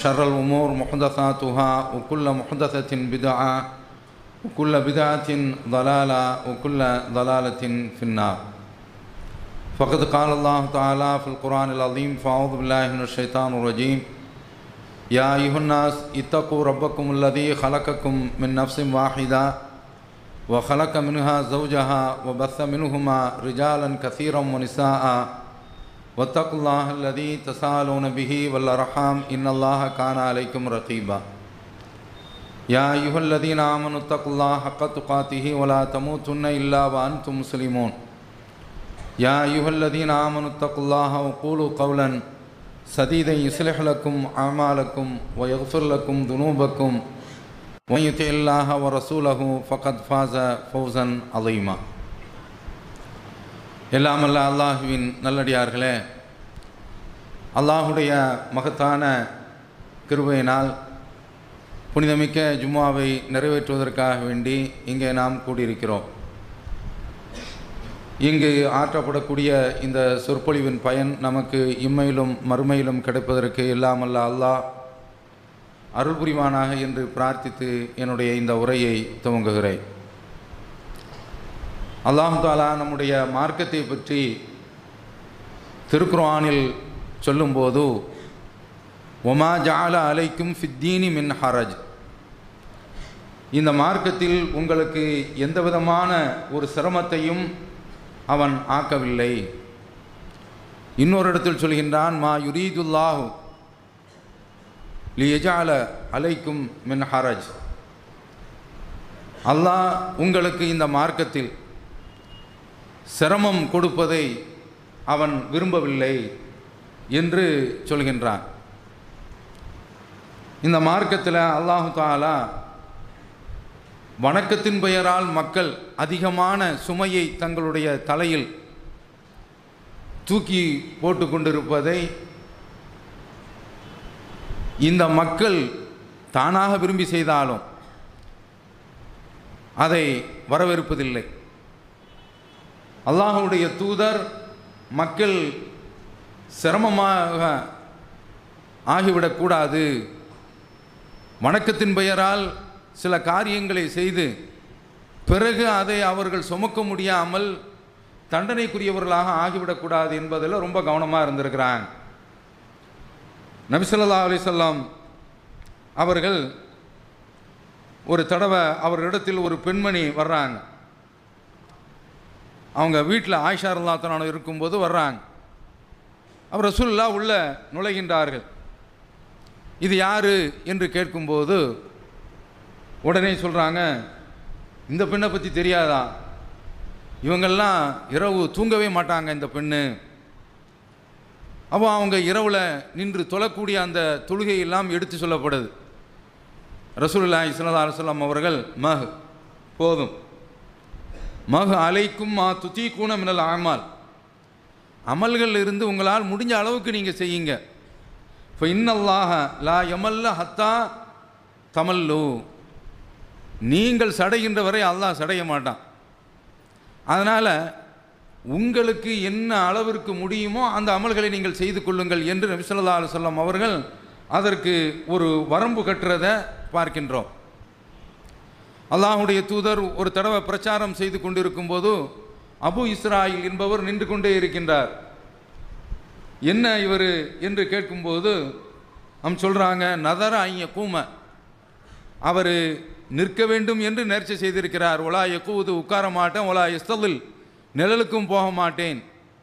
شر الأمور محدثاتها وكل محدثة بدعة وكل بدعة ضلالة وكل ضلالة في النار فقد قال الله تعالى في القرآن العظيم فأعوذ بالله من الشيطان الرجيم يا أيها الناس اتقوا ربكم الذي خلقكم من نفس واحدة وخلق منها زوجها وبث منهما رجالا كثيرا ونساء واتقوا الله الذي تساءلون به والأرحام إن الله كان عليكم رقيبا يا أيها الذين آمنوا اتقوا الله حق تقاته ولا تموتن إلا وأنتم مسلمون يا أيها الذين آمنوا اتقوا الله وقولوا قولا سديدا يصلح لكم أعمالكم ويغفر لكم ذنوبكم ومن يطع الله ورسوله فقد فاز فوزا عظيما எல்லாமல்ல அல்லாஹுவின் நல்லடியார்களே அல்லாஹுடைய மகத்தான கிருபையினால் புனிதமிக்க ஜும்மாவை நிறைவேற்றுவதற்காக வேண்டி இங்கே நாம் கூடியிருக்கிறோம் இங்கு ஆற்றப்படக்கூடிய இந்த சொற்பொழிவின் பயன் நமக்கு இம்மையிலும் மறுமையிலும் கிடைப்பதற்கு எல்லாமல்ல அல்லாஹ் அருள் புரிவானாக என்று பிரார்த்தித்து என்னுடைய இந்த உரையை துவங்குகிறேன் அல்லாஹு தாலா நம்முடைய மார்க்கத்தை பற்றி திருக்குர்ஆனில் சொல்லும்போது ஒமா ஜால அலைக்கும் ஃபித்தீனி மின் ஹரஜ் இந்த மார்க்கத்தில் உங்களுக்கு எந்த விதமான ஒரு சிரமத்தையும் அவன் ஆக்கவில்லை இன்னொரு இடத்தில் சொல்கின்றான் மா யுரீதுல்லாஹு லியஜால அலைக்கும் மின் ஹரஜ் அல்லாஹ் உங்களுக்கு இந்த மார்க்கத்தில் சிரமம் கொடுப்பதை அவன் விரும்பவில்லை என்று சொல்கின்றான் இந்த மார்க்கத்தில் அல்லாஹு தாலா வணக்கத்தின் பெயரால் மக்கள் அதிகமான சுமையை தங்களுடைய தலையில் தூக்கி போட்டு கொண்டிருப்பதை இந்த மக்கள் தானாக விரும்பி செய்தாலும் அதை வரவேற்பதில்லை அல்லாஹுடைய தூதர் மக்கள் சிரமமாக ஆகிவிடக்கூடாது வணக்கத்தின் பெயரால் சில காரியங்களை செய்து பிறகு அதை அவர்கள் சுமக்க முடியாமல் தண்டனைக்குரியவர்களாக ஆகிவிடக்கூடாது என்பதில் ரொம்ப கவனமாக இருந்திருக்கிறாங்க நபிசல்லா அலிசல்லாம் அவர்கள் ஒரு தடவை அவரிடத்தில் ஒரு பெண்மணி வர்றாங்க அவங்க வீட்டில் ஆயிஷா ரல்லாத்தனான இருக்கும்போது வர்றாங்க அவர் ரசூல்லா உள்ள நுழைகின்றார்கள் இது யார் என்று கேட்கும்போது உடனே சொல்கிறாங்க இந்த பெண்ணை பற்றி தெரியாதா இவங்கெல்லாம் இரவு தூங்கவே மாட்டாங்க இந்த பெண்ணு அப்போ அவங்க இரவில் நின்று தொழக்கூடிய அந்த தொழுகையெல்லாம் எடுத்து சொல்லப்படுது ரசூலுல்லா இஸ்லா அலுவலாம் அவர்கள் மஹ் போதும் மஹ் அலைக்கும் மா துத்தி கூண மினல் ஆமால் அமல்கள் இருந்து உங்களால் முடிஞ்ச அளவுக்கு நீங்கள் செய்யுங்க இப்போ இன்னல்லாக லா எமல்ல ஹத்தா தமல்லு நீங்கள் சடைகின்ற வரை அல்லாஹ் சடைய மாட்டான் அதனால் உங்களுக்கு என்ன அளவிற்கு முடியுமோ அந்த அமல்களை நீங்கள் செய்து கொள்ளுங்கள் என்று நபிசல்லா அலுவலம் அவர்கள் அதற்கு ஒரு வரம்பு கட்டுறதை பார்க்கின்றோம் அல்லாஹுடைய தூதர் ஒரு தடவை பிரச்சாரம் செய்து கொண்டிருக்கும் போது அபு இஸ்ராயில் என்பவர் நின்று கொண்டே இருக்கின்றார் என்ன இவர் என்று கேட்கும்போது அவன் சொல்கிறாங்க நதர ஐய கூம அவர் நிற்க வேண்டும் என்று நேர்ச்சி செய்திருக்கிறார் ஒலா எக்கூது உட்கார மாட்டேன் ஒலா எஸ்தலில் நிழலுக்கும் போக மாட்டேன்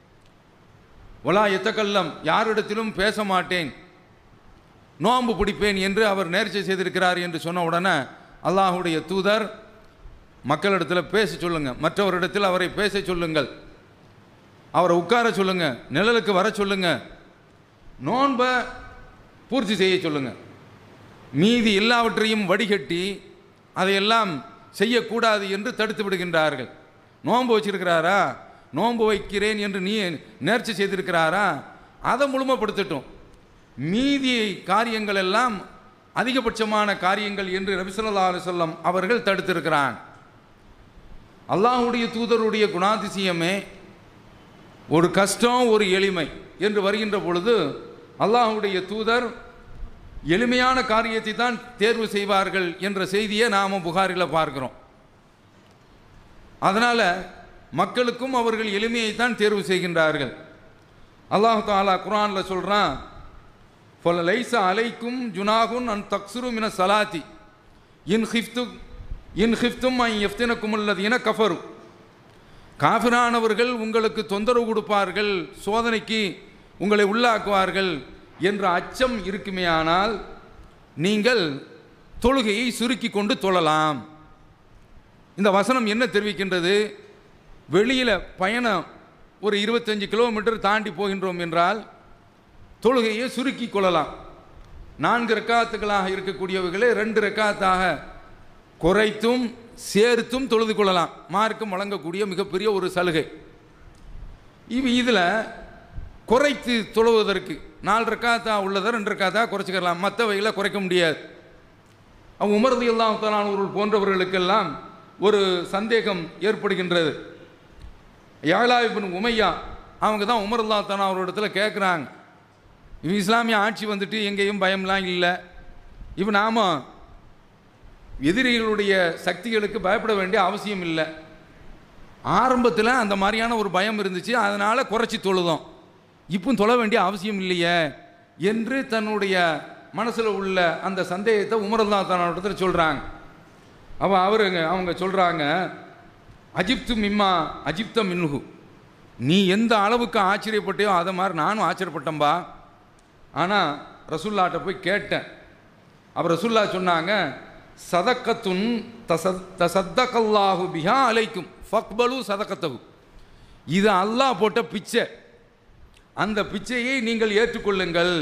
ஒலா எத்தக்கல்லம் யாரிடத்திலும் பேச மாட்டேன் நோம்பு பிடிப்பேன் என்று அவர் நேர்ச்சி செய்திருக்கிறார் என்று சொன்ன உடனே அல்லாஹுடைய தூதர் மக்களிடத்தில் பேச சொல்லுங்கள் மற்றவரிடத்தில் அவரை பேச சொல்லுங்கள் அவரை உட்கார சொல்லுங்க நிழலுக்கு வர சொல்லுங்க நோன்பை பூர்த்தி செய்ய சொல்லுங்க மீதி எல்லாவற்றையும் வடிகட்டி அதையெல்லாம் செய்யக்கூடாது என்று தடுத்து விடுகின்றார்கள் நோன்பு வச்சிருக்கிறாரா நோன்பு வைக்கிறேன் என்று நீ நேர்ச்சி செய்திருக்கிறாரா அதை முழுமைப்படுத்தட்டும் மீதி காரியங்கள் எல்லாம் அதிகபட்சமான காரியங்கள் என்று ரபிசல்லா அலுவலம் அவர்கள் தடுத்திருக்கிறான் அல்லாஹுடைய தூதருடைய குணாதிசயமே ஒரு கஷ்டம் ஒரு எளிமை என்று வருகின்ற பொழுது அல்லாஹுடைய தூதர் எளிமையான காரியத்தை தான் தேர்வு செய்வார்கள் என்ற செய்தியை நாம் புகாரில் பார்க்கிறோம் அதனால் மக்களுக்கும் அவர்கள் எளிமையை தான் தேர்வு செய்கின்றார்கள் அல்லாஹ் தாலா குரானில் சொல்கிறான் ஃபல லைச அலைக்கும் ஜுனாகுன் அன் தக்சுரு மின சலாத்தி இன் ஹிஃப்து இன் ஹிஃப்தும் ஐ எஃப்தினக்கும் உள்ளதீன கஃபரு காஃபிரானவர்கள் உங்களுக்கு தொந்தரவு கொடுப்பார்கள் சோதனைக்கு உங்களை உள்ளாக்குவார்கள் என்ற அச்சம் இருக்குமேயானால் நீங்கள் தொழுகையை சுருக்கி கொண்டு தொழலாம் இந்த வசனம் என்ன தெரிவிக்கின்றது வெளியில் பயணம் ஒரு இருபத்தஞ்சு கிலோமீட்டர் தாண்டி போகின்றோம் என்றால் தொழுகையை சுருக்கி கொள்ளலாம் நான்கு ரெக்காத்துகளாக இருக்கக்கூடியவைகளை ரெண்டு ரெக்காத்தாக குறைத்தும் சேர்த்தும் தொழுது கொள்ளலாம் மார்க்கம் வழங்கக்கூடிய மிகப்பெரிய ஒரு சலுகை இவ இதில் குறைத்து தொழுவதற்கு நாலு ரெக்காத்தா உள்ளதை ரெண்டு ரெக்காத்தா குறைச்சிக்கலாம் மற்றவைகளை குறைக்க முடியாது அவங்க உமரது எல்லாம் தலானவர்கள் போன்றவர்களுக்கெல்லாம் ஒரு சந்தேகம் ஏற்படுகின்றது யாழாவிபின் உமையா அவங்க தான் உமர் அல்லா தானா அவரோடத்துல கேட்குறாங்க இவன் இஸ்லாமிய ஆட்சி வந்துட்டு எங்கேயும் பயம்லாம் இல்லை இப்போ நாம எதிரிகளுடைய சக்திகளுக்கு பயப்பட வேண்டிய அவசியம் இல்லை ஆரம்பத்தில் அந்த மாதிரியான ஒரு பயம் இருந்துச்சு அதனால் குறைச்சி தொழுதோம் இப்போ தொழ வேண்டிய அவசியம் இல்லையே என்று தன்னுடைய மனசில் உள்ள அந்த சந்தேகத்தை உமரல்லா தானோடத்துல சொல்கிறாங்க அவ அவருங்க அவங்க சொல்கிறாங்க அஜிப்து மிம்மா அஜிப்த மின்ஹு நீ எந்த அளவுக்கு ஆச்சரியப்பட்டியோ அதை மாதிரி நானும் ஆச்சரியப்பட்டேன்பா ஆனால் ரசுல்லாட்ட போய் கேட்டேன் அவர் ரசுல்லா சொன்னாங்க சதக்கத்துன் தசத் தசத்தகல்லாஹு பிஹா அலைக்கும் ஃபக்பலு சதக்கத்தகு இது அல்லாஹ் போட்ட பிச்சை அந்த பிச்சையை நீங்கள் ஏற்றுக்கொள்ளுங்கள்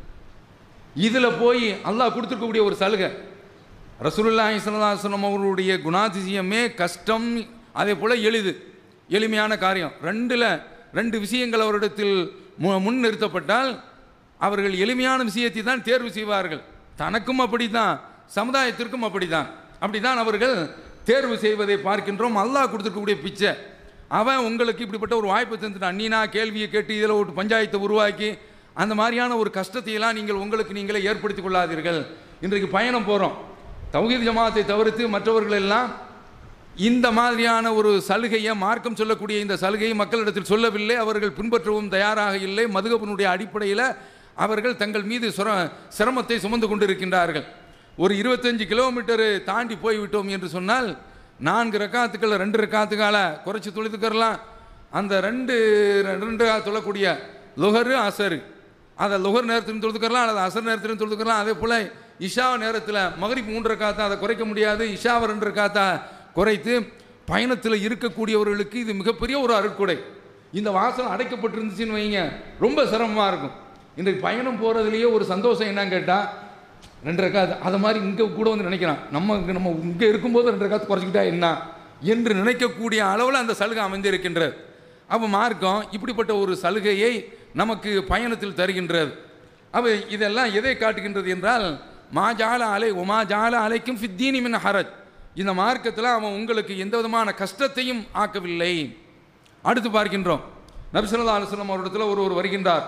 இதில் போய் அல்லாஹ் கொடுத்துருக்கக்கூடிய ஒரு சலுகை ரசூலுல்லாஹி ஸல்லல்லாஹு அவர்களுடைய குணாதிசயமே கஷ்டம் அதே போல் எளிது எளிமையான காரியம் ரெண்டில் ரெண்டு விஷயங்கள் அவரிடத்தில் மு முன் நிறுத்தப்பட்டால் அவர்கள் எளிமையான விஷயத்தை தான் தேர்வு செய்வார்கள் தனக்கும் அப்படித்தான் சமுதாயத்திற்கும் அப்படித்தான் அப்படித்தான் அவர்கள் தேர்வு செய்வதை பார்க்கின்றோம் அல்லாஹ் கொடுத்துருக்கக்கூடிய பிச்சை அவன் உங்களுக்கு இப்படிப்பட்ட ஒரு வாய்ப்பு தந்துட்டான் நீனா கேள்வியை கேட்டு இதில் ஒரு பஞ்சாயத்தை உருவாக்கி அந்த மாதிரியான ஒரு கஷ்டத்தையெல்லாம் நீங்கள் உங்களுக்கு நீங்களே ஏற்படுத்திக் கொள்ளாதீர்கள் இன்றைக்கு பயணம் போகிறோம் தௌஹீத் ஜமாத்தை தவிர்த்து மற்றவர்கள் எல்லாம் இந்த மாதிரியான ஒரு சலுகையை மார்க்கம் சொல்லக்கூடிய இந்த சலுகையை மக்களிடத்தில் சொல்லவில்லை அவர்கள் பின்பற்றவும் தயாராக இல்லை மதுகபனுடைய அடிப்படையில் அவர்கள் தங்கள் மீது சுர சிரமத்தை சுமந்து கொண்டிருக்கின்றார்கள் ஒரு இருபத்தஞ்சு கிலோமீட்டர் தாண்டி போய்விட்டோம் என்று சொன்னால் நான்கு ரக்காத்துக்கள் ரெண்டு ரக்காத்துக்கால குறைச்சி தொழுதுக்கறலாம் அந்த ரெண்டு ரெண்டு தொழக்கூடிய லுகரு அசரு அதை லுகர் நேரத்திலும் தொழுதுக்கறலாம் அல்லது அசர் நேரத்திலும் தொழுதுக்கறலாம் அதே போல் இஷா நேரத்தில் மகரிப் மூன்று ரக்காத்தா அதை குறைக்க முடியாது இஷாவை ரெண்டு ரக்காத்தா குறைத்து பயணத்தில் இருக்கக்கூடியவர்களுக்கு இது மிகப்பெரிய ஒரு அருட்கொடை இந்த வாசல் அடைக்கப்பட்டிருந்துச்சுன்னு வைங்க ரொம்ப சிரமமாக இருக்கும் இன்றைக்கு பயணம் போகிறதுலேயே ஒரு சந்தோஷம் என்னன்னு கேட்டால் ரெண்டு ரக்காத்து அதை மாதிரி இங்கே கூட வந்து நினைக்கிறான் நம்ம இங்க நம்ம இங்கே இருக்கும்போது ரெண்டு ரக்காத்து குறைச்சிக்கிட்டா என்ன என்று நினைக்கக்கூடிய அளவில் அந்த சலுகை அமைந்திருக்கின்றது அப்போ மார்க்கம் இப்படிப்பட்ட ஒரு சலுகையை நமக்கு பயணத்தில் தருகின்றது அப்போ இதெல்லாம் எதை காட்டுகின்றது என்றால் மா ஜால அலை ஒமா ஜால அலைக்கும் ஃபித்தீனி மின் ஹரஜ் இந்த மார்க்கத்தில் அவன் உங்களுக்கு எந்த விதமான கஷ்டத்தையும் ஆக்கவில்லை அடுத்து பார்க்கின்றோம் நபிசல்லா அலுவலம் அவரிடத்தில் ஒரு ஒரு வருகின்றார்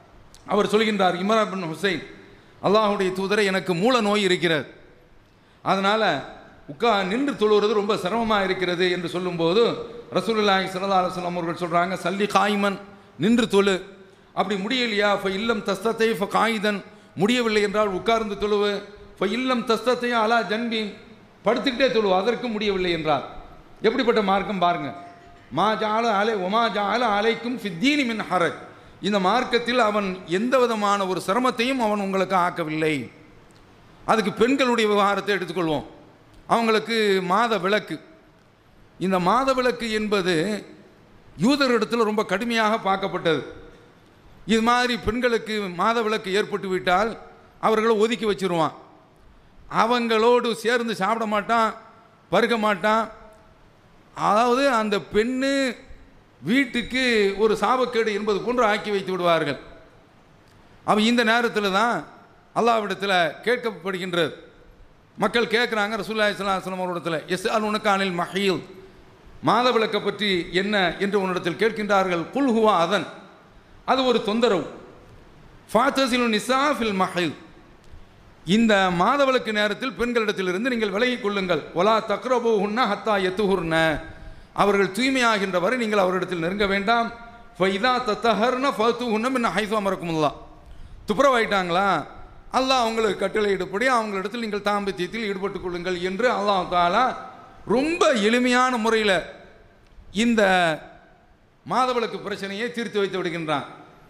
அவர் சொல்கின்றார் இம்ரான் பின் ஹுசைன் அல்லாஹுடைய தூதரை எனக்கு மூல நோய் இருக்கிறது அதனால் உட்கா நின்று தொழுவது ரொம்ப சிரமமாக இருக்கிறது என்று சொல்லும்போது ரசூலுல்லாஹி ஸல்லல்லாஹு அலைஹி வஸல்லம் அவர்கள் சொல்கிறாங்க சல்லி காய்மன் நின்று தொழு அப்படி முடியலையா ஃப இல்லம் தஸ்தத்தை ஃப காயிதன் முடியவில்லை என்றால் உட்கார்ந்து தொழுவு ஃப இல்லம் தஸ்தத்தை அலா ஜன்பின் படுத்துக்கிட்டே தொழுவு அதற்கும் முடியவில்லை என்றார் எப்படிப்பட்ட மார்க்கம் பாருங்க மா ஜால அலை ஒமா ஜால அலைக்கும் ஃபித்தீனி மின் ஹரஜ் இந்த மார்க்கத்தில் அவன் எந்த விதமான ஒரு சிரமத்தையும் அவன் உங்களுக்கு ஆக்கவில்லை அதுக்கு பெண்களுடைய விவகாரத்தை எடுத்துக்கொள்வோம் அவங்களுக்கு மாத விளக்கு இந்த மாத விளக்கு என்பது யூதரிடத்தில் ரொம்ப கடுமையாக பார்க்கப்பட்டது இது மாதிரி பெண்களுக்கு மாத விளக்கு ஏற்பட்டு விட்டால் அவர்களை ஒதுக்கி வச்சிருவான் அவங்களோடு சேர்ந்து சாப்பிட மாட்டான் பருக மாட்டான் அதாவது அந்த பெண்ணு வீட்டுக்கு ஒரு சாபக்கேடு என்பது போன்று ஆக்கி வைத்து விடுவார்கள் அவன் இந்த நேரத்தில் தான் அல்லாவிடத்தில் கேட்கப்படுகின்றது மக்கள் கேட்குறாங்க ரசூல்லாய் சலாஹம் அவரிடத்தில் எஸ் அல் உனக்கு அனில் மஹீல் மாதவிளக்கை பற்றி என்ன என்று உன்னிடத்தில் கேட்கின்றார்கள் குல்ஹுவா அதன் அது ஒரு தொந்தரவு ஃபாத்தசில் நிசா ஃபில் மஹில் இந்த மாதவளுக்கு நேரத்தில் பெண்களிடத்திலிருந்து நீங்கள் விலகிக் கொள்ளுங்கள் ஒலா தக்ரபு உண்ண ஹத்தா எத்துகுர்ன அவர்கள் தூய்மையாகின்ற வரை நீங்கள் அவரிடத்தில் நெருங்க வேண்டாம் ஃபைதா தத்தஹர்ன ஃபத்து உன்னம் என்ன ஹைஃபா மறக்குமுல்லா துப்புரவாயிட்டாங்களா அல்லாஹ் அவங்களுக்கு கட்டளையிடப்படி அவங்களிடத்தில் நீங்கள் தாம்பத்தியத்தில் ஈடுபட்டுக் கொள்ளுங்கள் என்று அல்லாஹ் தாலா ரொம்ப எளிமையான முறையில் இந்த மாதவளுக்கு பிரச்சனையை தீர்த்து வைத்து விடுகின்றான்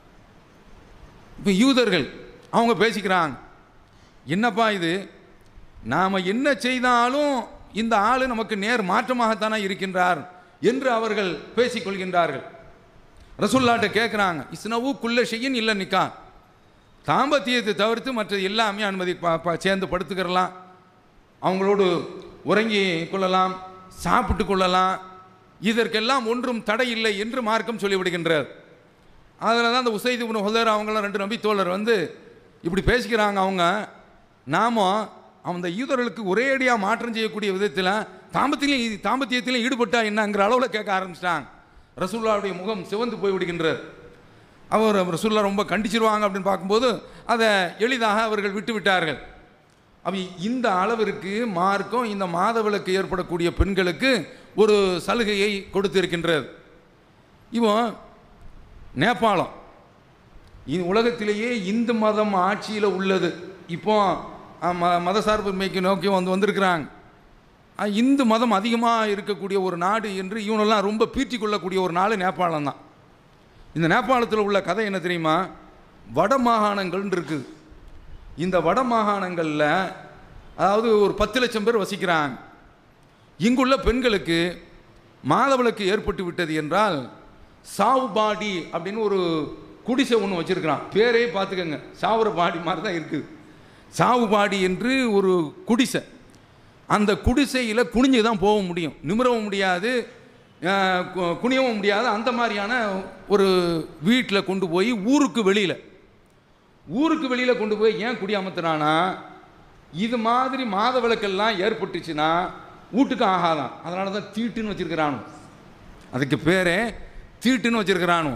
இப்போ யூதர்கள் அவங்க பேசிக்கிறாங்க என்னப்பா இது நாம் என்ன செய்தாலும் இந்த ஆள் நமக்கு நேர் மாற்றமாகத்தானே இருக்கின்றார் என்று அவர்கள் பேசிக்கொள்கின்றார்கள் ரசுல்லாட்ட கேட்குறாங்க இஸ்னவு குள்ள செய்யின் இல்லை நிக்கா தாம்பத்தியத்தை தவிர்த்து மற்ற எல்லாமே அனுமதி ப- ப- சேர்ந்து படுத்துக்கிறலாம் அவங்களோடு உறங்கி கொள்ளலாம் சாப்பிட்டு கொள்ளலாம் இதற்கெல்லாம் ஒன்றும் தடை இல்லை என்று மார்க்கம் சொல்லிவிடுகின்றார் அதில் தான் அந்த உசைது இப்னு ஹுதைர் அவங்களாம் ரெண்டு நபி தோழர் வந்து இப்படி பேசிக்கிறாங்க அவங்க நாம அந்த யூதர்களுக்கு ஒரே அடியாக மாற்றம் செய்யக்கூடிய விதத்தில் தாம்பத்திலையும் தாம்பத்தியத்திலையும் ஈடுபட்டா என்னங்கிற அளவில் கேட்க ஆரம்பிச்சிட்டாங்க ரசூல்லாவுடைய முகம் சிவந்து போய் விடுகின்றார் அவர் ரசூல்லா ரொம்ப கண்டிச்சிருவாங்க அப்படின்னு பார்க்கும்போது அதை எளிதாக அவர்கள் விட்டு விட்டார்கள் அப்ப இந்த அளவிற்கு மார்க்கம் இந்த மாதவிலக்கு ஏற்படக்கூடிய பெண்களுக்கு ஒரு சலுகையை கொடுத்திருக்கின்றது இவன் நேபாளம் இது உலகத்திலேயே இந்து மதம் ஆட்சியில் உள்ளது இப்போ அஹ், ம மதசார்பின்மைக்கு நோக்கி வந்து வந்திருக்கிறாங்க அஹ், இந்து மதம் அதிகமாக இருக்கக்கூடிய ஒரு நாடு என்று இவனெல்லாம் ரொம்ப பீற்றி கொள்ளக்கூடிய ஒரு நாடு நேபாளம் தான் இந்த நேபாளத்தில் உள்ள கதை என்ன தெரியுமா வட மாகாணங்கள்னு இருக்குது இந்த வட மாகாணங்களில் அதாவது ஒரு பத்து லட்சம் பேர் வசிக்கிறாங்க இங்குள்ள பெண்களுக்கு மாதவிலக்கு ஏற்பட்டு விட்டது என்றால் சாவு பாடி அப்படின்னு ஒரு குடிசை ஒன்று வச்சிருக்கிறான் பேரே பார்த்துக்கங்க சாவுற பாடி மாதிரி தான் இருக்குது சாவு பாடி என்று ஒரு குடிசை அந்த குடிசையில் குனிஞ்சு தான் போக முடியும் நிமிரவும் முடியாது அஹ், கு- குனியவும் முடியாது அந்த மாதிரியான ஒரு வீட்டில் கொண்டு போய் ஊருக்கு வெளியில் ஊருக்கு வெளியில் கொண்டு போய் ஏன் குடியமர்த்துறானா இது மாதிரி மாத விளக்கெல்லாம் ஏற்பட்டுச்சுன்னா வீட்டுக்கு ஆகாதான் அதனால தான் தீட்டுன்னு வச்சிருக்கிறானு அதுக்கு பேரே தீட்டுன்னு வச்சிருக்கிறானு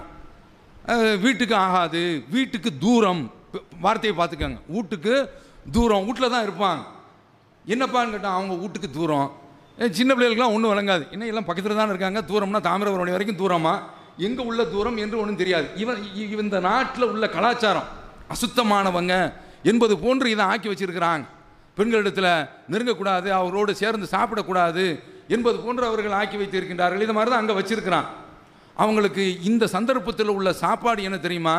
அஹ், வீட்டுக்கு ஆகாது வீட்டுக்கு தூரம் ப- வார்த்தையை பார்த்துக்கோங்க வீட்டுக்கு தூரம் வீட்டில் தான் இருப்பாங்க என்னப்பான்னு கேட்டால் அவங்க வீட்டுக்கு தூரம் அஹ், சின்ன பிள்ளைகளுக்குலாம் ஒன்றும் விளங்காது என்ன எல்லாம் பக்கத்தில் தான் இருக்காங்க தூரம்னா தாமிரபரணி வரைக்கும் தூரமா எங்கே உள்ள தூரம் என்று ஒன்றும் தெரியாது இவன் இ- இவன் இந்த நாட்டில் உள்ள கலாச்சாரம் அசுத்தமானவங்க என்பது போன்று இதை ஆக்கி வச்சிருக்கிறாங்க பெண்களிடத்தில் நெருங்கக்கூடாது அவரோடு சேர்ந்து சாப்பிடக்கூடாது என்பது போன்று அவர்கள் ஆக்கி வைத்திருக்கின்றார்கள் இது மாதிரி தான் அங்கே வச்சிருக்கிறான் அவங்களுக்கு இந்த சந்தர்ப்பத்தில் உள்ள சாப்பாடு என்ன தெரியுமா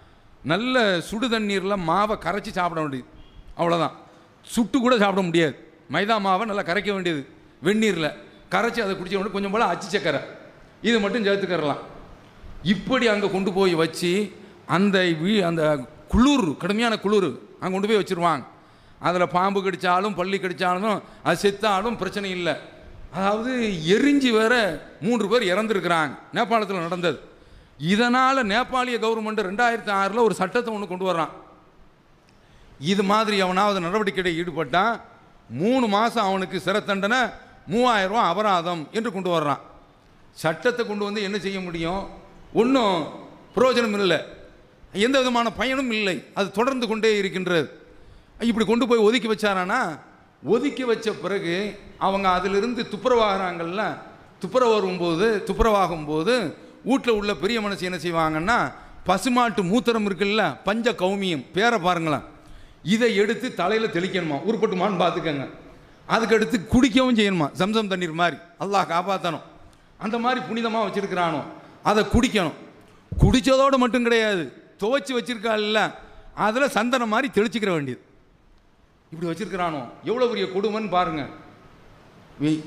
நல்ல சுடு தண்ணீரில் மாவை கரைச்சி சாப்பிட வேண்டியது அவ்வளோதான் சுட்டு கூட சாப்பிட முடியாது மைதா மாவை நல்லா கரைக்க வேண்டியது வெந்நீரில் கரைச்சி அதை குடிச்ச உடனே கொஞ்சம் போல் அச்சு சக்கரை இது மட்டும் சேர்த்துக்கறலாம் இப்படி அங்கே கொண்டு போய் வச்சு அந்த வீ அந்த குளிர் கடுமையான குளிர் அங்கே கொண்டு போய் வச்சிருவாங்க அதில் பாம்பு கடிச்சாலும் பள்ளி கடிச்சாலும் அது செத்தாலும் பிரச்சனை இல்லை அதாவது எரிஞ்சு வேற மூன்று பேர் இறந்துருக்கிறாங்க நேபாளத்தில் நடந்தது இதனால் நேபாளிய கவர்மெண்ட் ரெண்டாயிரத்தி ஆறில் ஒரு சட்டத்தை ஒன்று கொண்டு வர்றான் இது மாதிரி அவனாவது நடவடிக்கையில் ஈடுபட்டான் மூணு மாதம் அவனுக்கு சிறை தண்டனை மூவாயிரம் ரூபாய் அபராதம் என்று கொண்டு வர்றான் சட்டத்தை கொண்டு வந்து என்ன செய்ய முடியும் ஒன்றும் பிரயோஜனம் இல்லை எந்த விதமான பயனும் இல்லை அது தொடர்ந்து கொண்டே இருக்கின்றது இப்படி கொண்டு போய் ஒதுக்கி வச்சாரானா ஒதுக்கி வச்ச பிறகு அவங்க அதிலிருந்து துப்புரவாகிறாங்கல்ல துப்புரவு வரும்போது துப்புரவாகும் போது வீட்டில் உள்ள பெரிய மனுஷன் என்ன செய்வாங்கன்னா பசுமாட்டு மூத்திரம் இருக்குல்ல பஞ்ச கௌமியம் பேரை பாருங்களேன் இதை எடுத்து தலையில் தெளிக்கணுமா உருப்பட்டுமான்னு பார்த்துக்கங்க அதுக்கு அடுத்து குடிக்கவும் செய்யணுமா சம்சம் தண்ணீர் மாதிரி அல்லாஹ் காப்பாற்றணும் அந்த மாதிரி புனிதமாக வச்சிருக்கிறானோ அதை குடிக்கணும் குடித்ததோடு மட்டும் கிடையாது துவைச்சி வச்சிருக்காள்ல அதில் சந்தனம் மாதிரி தெளிச்சிக்கிற வேண்டியது இப்படி வச்சிருக்கிறானோ எவ்வளோ பெரிய கொடுமைன்னு பாருங்க வி-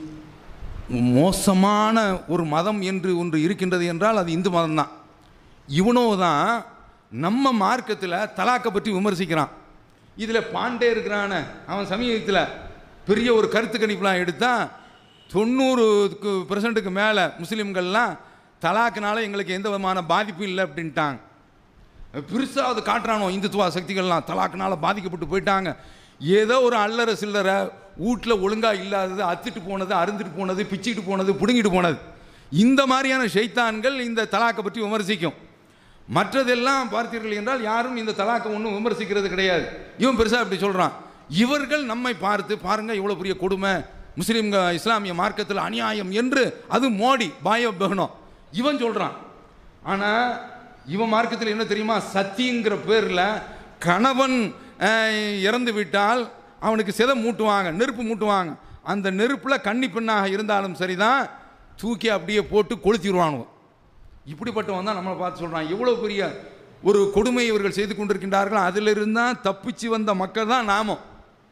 மோசமான ஒரு மதம் என்று ஒன்று இருக்கின்றது என்றால் அது இந்து மதம் தான் இவனோ தான் நம்ம மார்க்கத்தில் தலாக்கை பற்றி விமர்சிக்கிறான் இதில் பாண்டே இருக்கிறான அவன் சமீபத்தில் பெரிய ஒரு கருத்து கணிப்புலாம் எடுத்தா தொண்ணூறுக்கு பெர்சன்ட்டுக்கு மேலே முஸ்லீம்கள்லாம் தலாக்குனால எங்களுக்கு எந்த விதமான பாதிப்பும் இல்லை அப்படின்ட்டாங்க பெருசாக அது காட்டுறானோ இந்துத்துவ சக்திகள்லாம் தலாக்குனால பாதிக்கப்பட்டு போயிட்டாங்க ஏதோ ஒரு அல்லற சில்லறை வீட்டில் ஒழுங்காக இல்லாதது அத்துட்டு போனது அருந்துட்டு போனது பிச்சுட்டு போனது பிடுங்கிட்டு போனது இந்த மாதிரியான ஷைத்தான்கள் இந்த தலாக்கை பற்றி விமர்சிக்கும் மற்றதெல்லாம் பார்த்தீர்கள் என்றால் யாரும் இந்த தலாக்கை ஒன்றும் விமர்சிக்கிறது கிடையாது இவன் பெருசாக இப்படி சொல்கிறான் இவர்கள் நம்மை பார்த்து பாருங்க இவ்வளோ பெரிய கொடுமை முஸ்லீம்க இஸ்லாமிய மார்க்கத்தில் அநியாயம் என்று அது மோடி பாயோ பெஹ்னோ இவன் சொல்கிறான் ஆனால் இவன் மார்க்கத்தில் என்ன தெரியுமா சத்திங்கிற பேரில் கணவன் அஹ், இறந்து விட்டால் அவனுக்கு சிதை மூட்டுவாங்க நெருப்பு மூட்டுவாங்க அந்த நெருப்பில் கன்னி பெண்ணாக இருந்தாலும் சரிதான் தூக்கி அப்படியே போட்டு கொளுத்திடுவானுவன் இப்படிப்பட்டவன் தான் நம்மளை பார்த்து சொல்கிறான் எவ்வளோ பெரிய ஒரு கொடுமை இவர்கள் செய்து கொண்டிருக்கின்றார்கள் அதிலிருந்து தான் தப்பிச்சு வந்த மக்கள் தான் நாமும்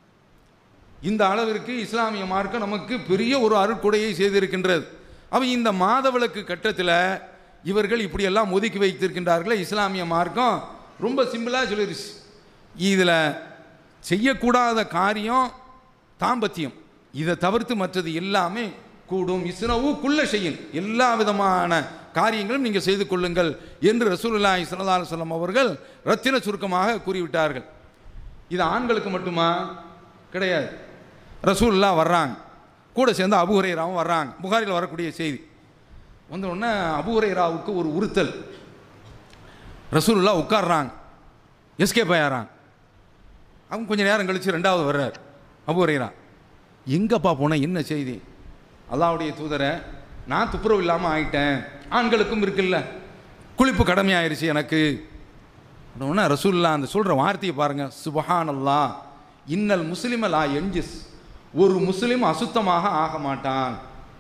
இந்த அளவிற்கு இஸ்லாமிய மார்க்கம் நமக்கு பெரிய ஒரு அருட்கொடையை செய்திருக்கின்றது அப்ப இந்த மாதவிளக்கு கட்டத்தில் இவர்கள் இப்படியெல்லாம் ஒதுக்கி வைத்திருக்கின்றார்களே இஸ்லாமிய மார்க்கம் ரொம்ப சிம்பிளாக சொல்லிருச்சு இதில் செய்யக்கூடாத காரியம் தாம்பத்தியம் இதை தவிர்த்து மற்றது எல்லாமே கூடும் இஸ்னவு குள்ள செய்யும் எல்லா விதமான காரியங்களும் நீங்கள் செய்து கொள்ளுங்கள் என்று ரசூலுல்லாஹி ஸல்லல்லாஹு அலைஹி வஸல்லம் அவர்கள் ரத்தின சுருக்கமாக கூறிவிட்டார்கள் இது ஆண்களுக்கு மட்டுமா கிடையாது ரசூல்லா வர்றாங்க கூட சேர்ந்து அபு ஹுரைராவும் வர்றாங்க புகாரில் வரக்கூடிய செய்தி வந்த உடனே அபு ஹுரைராவுக்கு ஒரு உறுத்தல் ரசூலுல்லா உட்கார்றாங்க எஸ்கேப் ஆயிடுறாங்க அவங்க கொஞ்சம் நேரம் கழித்து ரெண்டாவது வர்றார் அபு ஹுரைரா எங்கப்பா போனேன் என்ன செய்தி அல்லாவுடைய தூதரை நான் துப்புரவு இல்லாமல் ஆயிட்டேன் ஆண்களுக்கும் இருக்குல்ல குளிப்பு கடமையாயிருச்சு எனக்கு உடனே ரசூல்லா அந்த சொல்கிற வார்த்தையை பாருங்கள் சுபஹான் அல்லா இன்னல் முஸ்லிம லா என்ஜிஸ் ஒரு முஸ்லீம் அசுத்தமாக ஆக மாட்டான்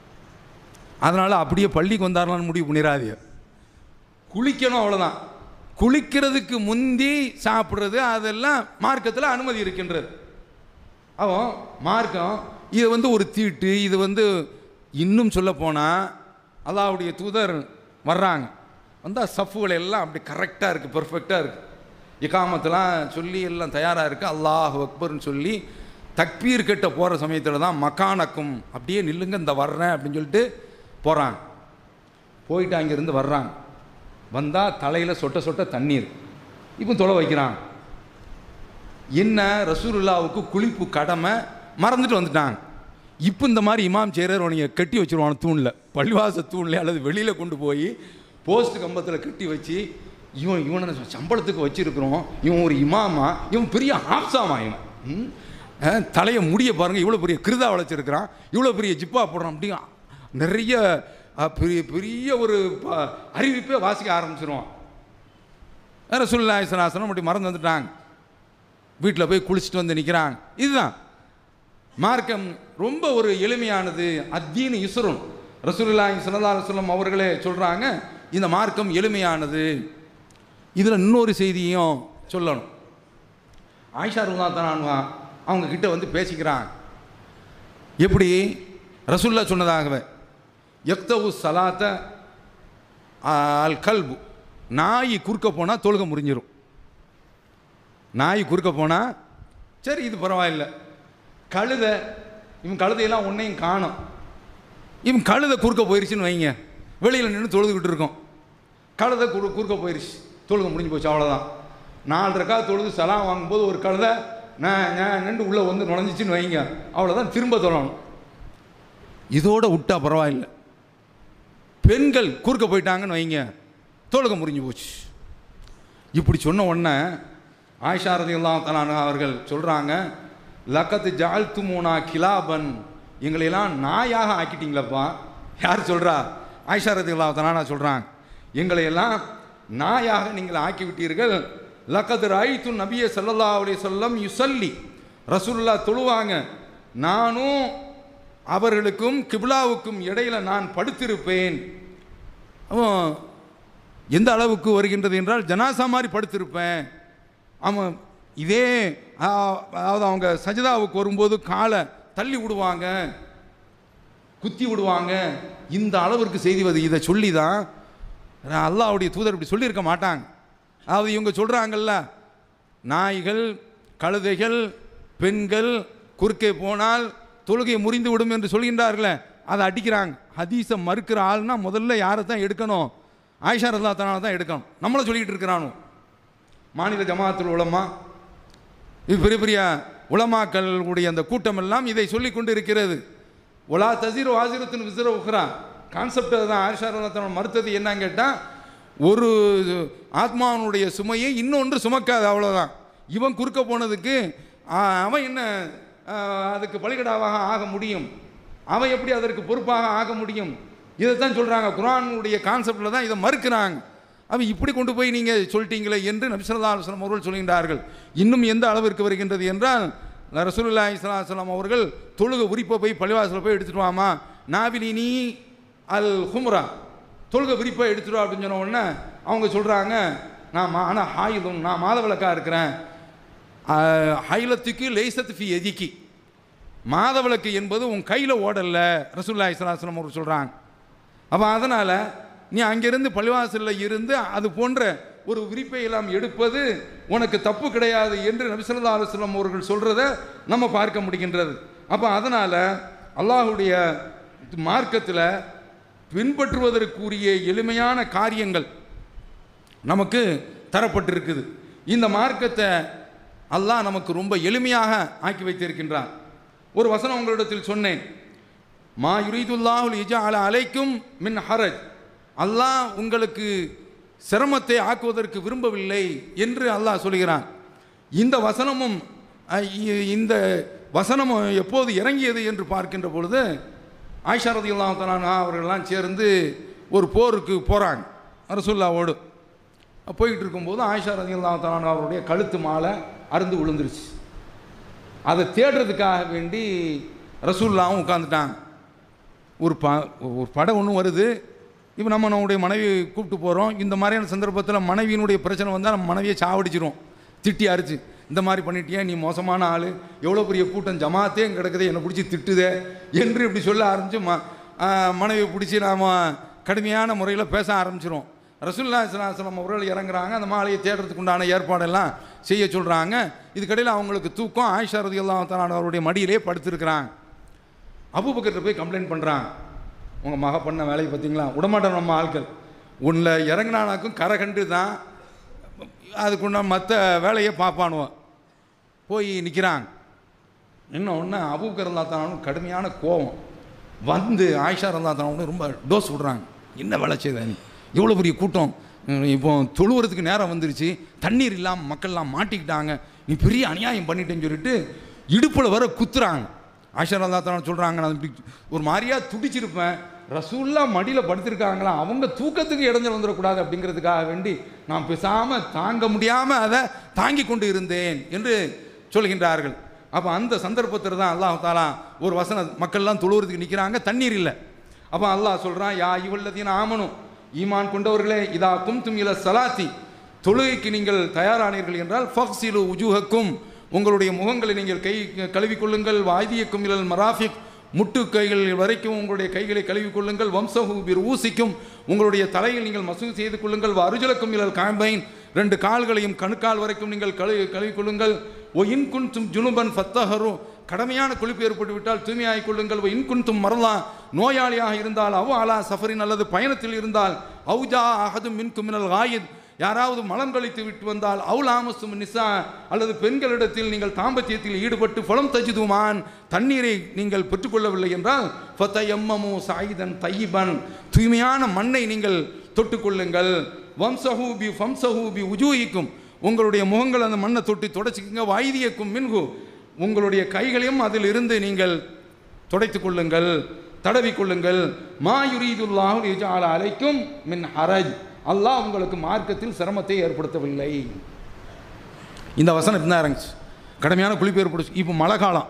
அதனால் அப்படியே பள்ளிக்கு வந்தாரலான்னு முடிவு பண்ணிடாதீங்க குளிக்கணும் அவ்வளோதான் குளிக்கிறதுக்கு முந்தி சாப்பிட்றது அதெல்லாம் மார்க்கத்தில் அனுமதி இருக்கின்றது அவன் மார்க்கம் இது வந்து ஒரு தீட்டு இது வந்து இன்னும் சொல்ல போனால் அல்லாவுடைய தூதர் வர்றாங்க வந்தால் சஃப்புகள் எல்லாம் அப்படி கரெக்டாக இருக்குது பெர்ஃபெக்டாக இருக்குது இக்காமத்தெல்லாம் சொல்லி எல்லாம் தயாராக இருக்குது அல்லாஹ் அக்பர்னு சொல்லி தக்பீர் கட்ட போகிற சமயத்தில் தான் மக்கானக்கும் அப்படியே நில்லுங்க இந்த வர்றேன் அப்படின்னு சொல்லிட்டு போகிறாங்க போயிட்டு அங்கேருந்து வர்றாங்க வந்தால் தலையில் சொட்ட சொட்ட தண்ணீர் இப்போ தொலை வைக்கிறாங்க என்ன ரசூலுல்லாவுக்கு குளிப்பு கடமை மறந்துட்டு வந்துட்டாங்க இப்போ இந்த மாதிரி இமாம் செய்கிறார் நீங்கள் கட்டி வச்சிருவாங்க தூணில் பள்ளிவாச தூணில் அல்லது வெளியில் கொண்டு போய் போஸ்ட் கம்பத்தில் கட்டி வச்சு இவன் இவனை சம்பளத்துக்கு வச்சிருக்கிறோம் இவன் ஒரு இமாமா இவன் பெரிய ஆப்சாமா இவன் ம்? அஹ், தலையை முடிய பாருங்கள் இவ்வளோ பெரிய கிருதா வளைச்சிருக்கிறான் இவ்வளோ பெரிய ஜிப்பா போடுறான் அப்படி நிறைய அஹ், பெரிய பெரிய ஒரு ப- அறிவிப்பே வாசிக்க ஆரம்பிச்சிருவான் ரசூல்லா இஸ்லாசனம் அப்படி மறந்து வந்துட்டாங்க வீட்டில் போய் குளிச்சுட்டு வந்து நிற்கிறாங்க இதுதான் மார்க்கம் ரொம்ப ஒரு எளிமையானது அத்தீன் இசுரும் ரசூலுல்லாஹி ஸல்லல்லாஹு அலைஹி வஸல்லம் அவர்களே சொல்கிறாங்க இந்த மார்க்கம் எளிமையானது இதில் இன்னொரு செய்தியும் சொல்லணும் ஆயிஷா ருல்லா தனான்வா அவங்க கிட்ட வந்து பேசிக்கிறாங்க எப்படி ரசூல்லா சொன்னதாகவே எக்தவு சலாத்த அல் கல்பு நாய் குறுக்க போனால் தொழுக முறிஞ்சிரும் நாய் குறுக்க போனால் சரி இது பரவாயில்ல கழுதை இவன் கழுதையெல்லாம் ஒன்றையும் காணும் இவன் கழுதை குறுக்க போயிருச்சுன்னு வைங்க வெளியில் நின்று தொழுதுகிட்டு இருக்கோம் கழுதை குறு குறுக்க போயிருச்சு தொழுக முடிஞ்சு போச்சு அவ்வளோதான் நாலு ரக்கா தொழுது சலாம் வாங்கும்போது ஒரு கழுதை நான் நான் நின்று உள்ளே வந்து நுழைஞ்சிச்சின்னு வைங்க அவ்வளோதான் திரும்ப தொழணும் இதோட விட்டா பரவாயில்ல பெண்கள் குறுக்க போயிட்டாங்கன்னு வைங்க தொழுக முடிஞ்சு போச்சு இப்படி சொன்ன உடனே ஆயிஷா ரதியல்லாஹு தஆலா அவர்கள் சொல்கிறாங்க லக்கத்து ஜாழ்த்து மூனா கிலாபன் எங்களையெல்லாம் நாயாக ஆக்கிட்டீங்களப்பா யார் சொல்கிறா ஆயிஷா ரதியல்லாஹு தஆலா சொல்கிறாங்க எங்களையெல்லாம் நாயாக நீங்கள் ஆக்கி விட்டீர்கள் லக்கத்து ராய்த்து நபிய ஸல்லல்லாஹு அலைஹி வஸல்லம் யுசல்லி ரசூலுல்லா தொழுவாங்க நானும் அவர்களுக்கும் கிப்லாவுக்கும் இடையில நான் படுத்திருப்பேன் அவன் எந்த அளவுக்கு வருகின்றது என்றால் ஜனாசா மாதிரி படுத்திருப்பேன் அவன் இதே ஆ, அதாவது அவங்க சஜிதாவுக்கு வரும்போது காலை தள்ளி விடுவாங்க குத்தி விடுவாங்க இந்த அளவிற்கு செய்தி வருது இதை சொல்லி தான் அல்லாஹ்வுடைய தூதர் இப்படி சொல்லியிருக்க மாட்டாங்க அதாவது இவங்க சொல்கிறாங்கல்ல நாய்கள் கழுதைகள் பெண்கள் குறுக்கே போனால் தொழுகை முறிந்து விடும் என்று சொல்கின்றார்களே அதை அடிக்கிறாங்க ஹதீஸை மறுக்கிற ஆள்னா முதல்ல யாரை தான் எடுக்கணும் ஆயிஷா ரல்லா தானா தான் எடுக்கணும் நம்மளை சொல்லிக்கிட்டு இருக்கிறானோ மாநில ஜமாத்துல் உலமா இது பெரிய பெரிய உலமாக்களுடைய அந்த கூட்டம் எல்லாம் இதை சொல்லி கொண்டு இருக்கிறது ஒலா தசீர் வாசிரத்தின் விசிற உஹ்ரா கான்செப்ட் தான் ஆயிஷா ரல்லா மறுத்தது என்னன்னு கேட்டால் ஒரு ஆத்மாவனுடைய சுமையை இன்னொன்று சுமக்காது அவ்வளோதான் இவன் குறுக்க போனதுக்கு ஆ, அவன் என்ன ஆ, அதுக்கு பலிகடாவாக ஆக முடியும் அவன் எப்படி அதற்கு பொறுப்பாக ஆக முடியும் இதைத்தான் சொல்கிறாங்க குரானுடைய கான்செப்டில் தான் இதை மறுக்கிறாங்க அவன் இப்படி கொண்டு போய் நீங்கள் சொல்லிட்டீங்களே என்று நபிசல்லா அலுவலம் அவர்கள் சொல்கின்றார்கள் இன்னும் எந்த அளவிற்கு வருகின்றது என்றால் ரசூலுல்லா இஸ்லாம் அவர்கள் தொழுக உரிப்பை போய் பள்ளிவாசலில் போய் எடுத்துட்டு வாமா நாவிலினி அல் ஹும்ரா தொழுக விரிப்பை எடுத்துட்டு வா அப்படின்னு சொன்ன உடனே அவங்க சொல்கிறாங்க நான் மா ஆனால் ஹாயிலும் நான் மாதவிளக்காக இருக்கிறேன் ஆஹ், ஹைலத்துக்கு லேசத்து ஃபி எதிக்கி மாதவிளக்கு என்பது உன் கையில் ஓடல்ல ரசூல்லா இஸ்லாஸ்லாம் அவர் சொல்கிறாங்க அப்போ அதனால் நீ அங்கிருந்து பள்ளிவாசலில் இருந்து அது போன்ற ஒரு விரிப்பை எல்லாம் எடுப்பது உனக்கு தப்பு கிடையாது என்று நபிசல்லா அலுவலம் அவர்கள் சொல்கிறத நம்ம பார்க்க முடிகின்றது அப்போ அதனால் அல்லாஹுடைய மார்க்கத்தில் பின்பற்றுவதற்குரிய எளிமையான காரியங்கள் நமக்கு தரப்பட்டிருக்குது இந்த மார்க்கத்தை அல்லாஹ் நமக்கு ரொம்ப எளிமையாக ஆக்கி வைத்திருக்கின்றான் ஒரு வசனம் உங்களிடத்தில் சொன்னேன் மா யுரீதுல்லாஹுல் இஜா அல அலைக்கும் மின் ஹரஜ் அல்லாஹ் உங்களுக்கு சிரமத்தை ஆக்குவதற்கு விரும்பவில்லை என்று அல்லாஹ் சொல்கிறான் இந்த வசனமும் அஹ், இ- இந்த வசனமும் எப்போது இறங்கியது என்று பார்க்கின்ற பொழுது ஆயிஷா ரதியுல்லாஹு தஆலா அவர்கள்லாம் சேர்ந்து ஒரு போருக்கு போகிறாங்க ரசூல்லாவோடு போய்கிட்டு இருக்கும்போது ஆயிஷா ரதியுல்லாஹு தஆலா அவருடைய கழுத்து மாலை அருந்து விழுந்துருச்சு அதை தேடுறதுக்காக வேண்டி ரசூல்லாவும் உட்காந்துட்டாங்க ஒரு ப ஒரு படம் ஒன்று வருது இப்போ நம்ம நம்முடைய மனைவி கூப்பிட்டு போகிறோம் இந்த மாதிரியான சந்தர்ப்பத்தில் மனைவியினுடைய பிரச்சனை வந்தால் நம்ம மனைவியை சாவடிச்சிரும் திட்டி அரிச்சு இந்த மாதிரி பண்ணிட்டியா நீ மோசமான ஆள் எவ்வளோ பெரிய கூட்டம் ஜமாத்தே இங்க கிடக்குதே என்னை பிடிச்சி திட்டுதே என்று இப்படி சொல்ல ஆரம்பித்து ம ஆ, மனைவியை பிடிச்சி நாம் கடுமையான முறையில் பேச ஆரம்பிச்சிரும் ரசூல்லா இஸ்லாஸ்லாம் அவர்கள் இறங்குறாங்க அந்த மாலையை தேடுறதுக்கு உண்டான ஏற்பாடெல்லாம் செய்ய சொல்கிறாங்க இதுக்கடையில் அவங்களுக்கு தூக்கம் ஆயிஷா ரதி அவருடைய மடியிலே படுத்திருக்கிறாங்க அபூபக்கர்கிட்ட போய் கம்ப்ளைண்ட் பண்ணுறான் உங்கள் மக பண்ண வேலையை பார்த்தீங்களா விடமாட்டோம் நம்ம ஆட்கள் உன்னில் இறங்கினானாக்கும் கரை கண்டு தான் அதுக்குள்ள மற்ற வேலையை பார்ப்பானுவோம் போய் நிற்கிறாங்க இன்னும் ஒன்று அபூபக்கர் இருந்தாத்தானும் கடுமையான கோபம் வந்து ஆயிஷா இருந்தாத்தானும் ரொம்ப டோஸ் விடுறாங்க என்ன வேலை செய்த நீ இவ்வளோ பெரிய கூட்டம் உம், இப்போ தொழுவுறதுக்கு நேரம் வந்துருச்சு தண்ணீர் இல்லாமல் மக்கள்லாம் மாட்டிக்கிட்டாங்க நீ பெரிய அநியாயம் பண்ணிட்டேன்னு சொல்லிட்டு இடுப்பில் வர குத்துறாங்க ஆயிஷா இருந்தாத்தானும் சொல்கிறாங்க நான் இப்படி ஒரு மாதிரியா துடிச்சிருப்பேன் ரசூல்லா மடியில் படுத்திருக்காங்களா அவங்க தூக்கத்துக்கு இடைஞ்சல் வந்துடக்கூடாது அப்படிங்கிறதுக்காக வேண்டி நான் பேசாமல் தாங்க முடியாமல் அதை தாங்கி கொண்டு இருந்தேன் என்று சொல்கின்றார்கள் அப்போ அந்த சந்தர்ப்பத்தில் தான் அல்லாஹ் தாலா ஒரு வசன மக்கள்லாம் தொழுவுறதுக்கு நிற்கிறாங்க தண்ணீர் இல்லை அப்போ அல்லாஹ் சொல்கிறான் யா இவள்ளதீன ஆமனும் ஈமான் கொண்டவர்களே இதா கும்தும் இல சலாத்தி தொழுகைக்கு நீங்கள் தயாரானீர்கள் என்றால் ஃபக்சிலு உஜூஹக்கும் உங்களுடைய முகங்களை நீங்கள் கை கழுவிக்கொள்ளுங்கள் வாய்தியக்கும் இலல் மராஃபிக் முட்டு கைகள் வரைக்கும் உங்களுடைய கைகளை கழுவிக் கொள்ளுங்கள் வம்சஹு பிர் ஊசிக்கும் உங்களுடைய தலையில் நீங்கள் மசூ செய்து கொள்ளுங்கள் அருஜலக்கும் இலல் காம்பைன் ரெண்டு கால்களையும் கணுக்கால் வரைக்கும் நீங்கள் கழுவி கழுவிக் கொள்ளுங்கள் ஓ இன்குன்தும் ஜுனுபன் ஃபத்தஹரு கடமையான கொழுப்பு ஏற்பட்டு விட்டால் தூய்மையாகிக் கொள்ளுங்கள் ஓ இன்குன்தும் மரலாம் நோயாளியாக இருந்தால் அவ் அலா சஃபரின் அல்லது பயணத்தில் இருந்தால் அவுஜா அகதும் மின்கும் மினல் காயித் யாராவது மலம் கழித்து விட்டு வந்தால் அவுல் ஆமசும் நிசா அல்லது பெண்களிடத்தில் நீங்கள் தாம்பத்தியத்தில் ஈடுபட்டு புலம் தஜிதுமான் தண்ணீரை நீங்கள் பெற்றுக்கொள்ளவில்லை என்றால் ஃபத்த எம்மமு சாயிதன் தையிபன் தூய்மையான மண்ணை நீங்கள் தொட்டுக்கொள்ளுங்கள் வம்சஹூபி ஃபம்சஹூபி உஜூயிக்கும் உங்களுடைய முகங்கள் அந்த மண்ணை தொட்டு தொடச்சிக்கங்க வாய்தியக்கும் மின்கு உங்களுடைய கைகளையும் அதில் இருந்து நீங்கள் துடைத்துக் கொள்ளுங்கள் தடவிக் கொள்ளுங்கள் மா யுரீதுல்லாஹு லிஜஅல அலைக்கும் மின் ஹரஜ் அல்லாஹ் உங்களுக்கு மார்க்கத்தில் சிரமத்தை ஏற்படுத்தவில்லை இந்த வசனம் இப்படி தான் இறங்குச்சு கடுமையான குளிப்பு ஏற்படுச்சு இப்போ மழை காலம்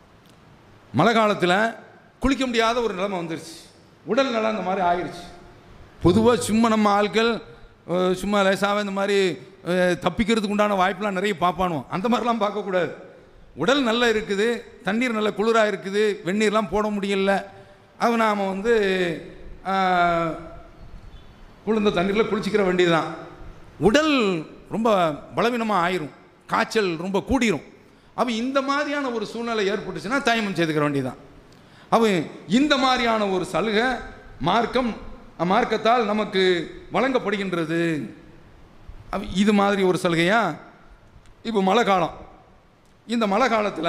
மழை காலத்தில் குளிக்க முடியாத ஒரு நிலைமை வந்துருச்சு உடல் நலம் இந்த மாதிரி ஆயிடுச்சு பொதுவாக சும்மா நம்ம ஆட்கள் அஹ், சும்மா லேசாக இந்த மாதிரி அஹ், தப்பிக்கிறதுக்கு உண்டான வாய்ப்பெலாம் நிறைய பார்ப்பானுவோம் அந்த மாதிரிலாம் பார்க்கக்கூடாது உடல் நல்லா இருக்குது தண்ணீர் நல்ல குளிராக இருக்குது வெந்நீர்லாம் போட முடியல அது நாம் வந்து அஹ், குளிர்ந்த தண்ணீரில் குளிச்சிக்கிற வேண்டியதுதான் உடல் ரொம்ப பலவீனமாக ஆயிரும் காய்ச்சல் ரொம்ப கூடிரும் அப்போ இந்த மாதிரியான ஒரு சூழ்நிலை ஏற்பட்டுச்சுன்னா தயமம் செய்துக்கிற வேண்டியதுதான் அவன் இந்த மாதிரியான ஒரு சலுகை மார்க்கம் மார்க்கத்தால் நமக்கு வழங்கப்படுகின்றது அப்ப இது மாதிரி ஒரு சலுகையா இப்போ மழை காலம் இந்த மழை காலத்தில்